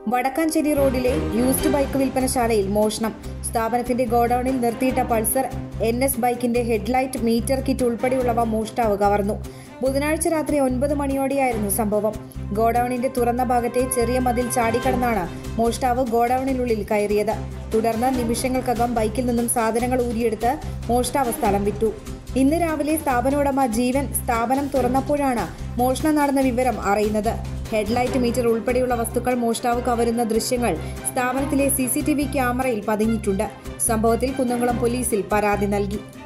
വടക്കാഞ്ചേരി റോഡിലെ used bike വിൽപ്പനശാലയിൽ മോഷണം സ്ഥാപനത്തിന്റെ ഗോഡൌണിൽ നിർത്തിയിട്ട പൾസർ എൻ എസ് ബൈക്കിന്റെ ഹെഡ്ലൈറ്റ് മീറ്റർ കിറ്റ് ഉൾപ്പെടെയുള്ളവ മോഷ്ടാവ് കവർന്നു ബുധനാഴ്ച രാത്രി ഒൻപത് മണിയോടെയായിരുന്നു സംഭവം ഗോഡൌണിന്റെ തുറന്ന ഭാഗത്തെ ചെറിയ മതിൽ ചാടിക്കടന്നാണ് മോഷ്ടാവ് ഗോഡൌണിനുള്ളിൽ കയറിയത് തുടർന്ന് നിമിഷങ്ങൾക്കകം ബൈക്കിൽ നിന്നും സാധനങ്ങൾ ഊരിയെടുത്ത് മോഷ്ടാവ് സ്ഥലം വിട്ടു ഇന്ന് രാവിലെ സ്ഥാപന ഉടമ ജീവൻ സ്ഥാപനം തുറന്നപ്പോഴാണ് മോഷണം നടന്ന വിവരം അറിയുന്നത് ഹെഡ്ലൈറ്റ് മീറ്റർ ഉൾപ്പെടെയുള്ള വസ്തുക്കൾ മോഷ്ടാവ് കവരുന്ന ദൃശ്യങ്ങൾ സ്ഥാപനത്തിലെ സി ക്യാമറയിൽ പതിഞ്ഞിട്ടുണ്ട് സംഭവത്തിൽ കുന്നംകുളം പോലീസിൽ പരാതി നൽകി